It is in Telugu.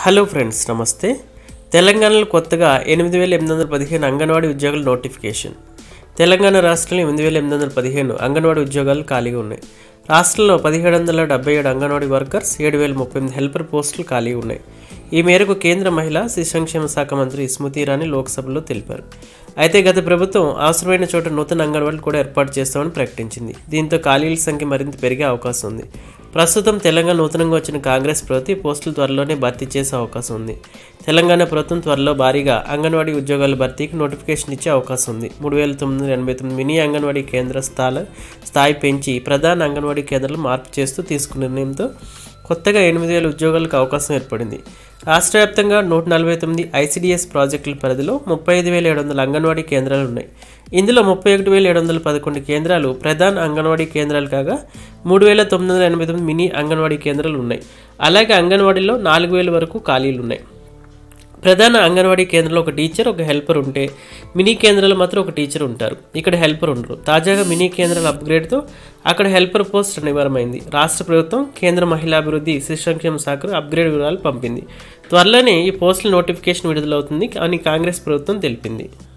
హలో ఫ్రెండ్స్ నమస్తే తెలంగాణలో కొత్తగా ఎనిమిది వేల ఎనిమిది వందల పదిహేను అంగన్వాడీ ఉద్యోగుల నోటిఫికేషన్ తెలంగాణ రాష్ట్రంలో ఎనిమిది వేల ఎనిమిది వందల పదిహేను అంగన్వాడీ ఉద్యోగాలు ఖాళీగా ఉన్నాయి రాష్ట్రంలో పదిహేడు వందల డెబ్బై ఏడు అంగన్వాడీ వర్కర్స్ ఏడు వేల ముప్పై ఎనిమిది హెల్పర్ పోస్టులు ఖాళీ ఉన్నాయి ఈ మేరకు కేంద్ర మహిళా శిశు సంక్షేమ శాఖ మంత్రి స్మృతి ఇరానీ లోక్సభలో తెలిపారు అయితే గత ప్రభుత్వం అవసరమైన చోట నూతన అంగన్వాడీలు కూడా ఏర్పాటు చేస్తామని ప్రకటించింది దీంతో ఖాళీల సంఖ్య మరింత పెరిగే అవకాశం ఉంది ప్రస్తుతం తెలంగాణ నూతనంగా వచ్చిన కాంగ్రెస్ ప్రభుత్వం ఈ పోస్టులు త్వరలోనే భర్తీ చేసే అవకాశం ఉంది తెలంగాణ ప్రభుత్వం త్వరలో భారీగా అంగన్వాడీ ఉద్యోగాల భర్తీకి నోటిఫికేషన్ ఇచ్చే అవకాశం ఉంది మూడు వేల తొమ్మిది వందల ఎనభై తొమ్మిది మినీ అంగన్వాడీ కేంద్ర స్థాల స్థాయి పెంచి ప్రధాన అంగన్వాడీ కేంద్రాలు మార్పు చేస్తూ తీసుకున్న నిర్ణయంతో కొత్తగా ఎనిమిది వేల ఉద్యోగాలకు అవకాశం ఏర్పడింది రాష్ట్ర వ్యాప్తంగా నూట నలభై తొమ్మిది ఐసీడీఎస్ ప్రాజెక్టుల పరిధిలో ముప్పై ఐదు వేల ఏడు వందల అంగన్వాడీ కేంద్రాలు ఉన్నాయి ఇందులో ముప్పై ఒకటి వేల ఏడు వందల పదకొండు కేంద్రాలు ప్రధాన అంగన్వాడీ కేంద్రాలు కాగా మూడు వేల తొమ్మిది వందల ఎనభై తొమ్మిది మినీ అంగన్వాడీ కేంద్రాలు ఉన్నాయి అలాగే అంగన్వాడీలో నాలుగు వేల వరకు ఖాళీలు ఉన్నాయి ప్రధాన అంగన్వాడీ కేంద్రంలో ఒక టీచర్ ఒక హెల్పర్ ఉంటే మినీ కేంద్రాలు మాత్రం ఒక టీచర్ ఉంటారు ఇక్కడ హెల్పర్ ఉండరు తాజాగా మినీ కేంద్రాల అప్గ్రేడ్తో అక్కడ హెల్పర్ పోస్ట్ అనివార్యమైంది రాష్ట్ర ప్రభుత్వం కేంద్ర మహిళాభివృద్ధి శిశు సంక్షేమ శాఖకు అప్గ్రేడ్ వివరాలు పంపింది త్వరలోనే ఈ పోస్టుల నోటిఫికేషన్ విడుదలవుతుంది అని కాంగ్రెస్ ప్రభుత్వం తెలిపింది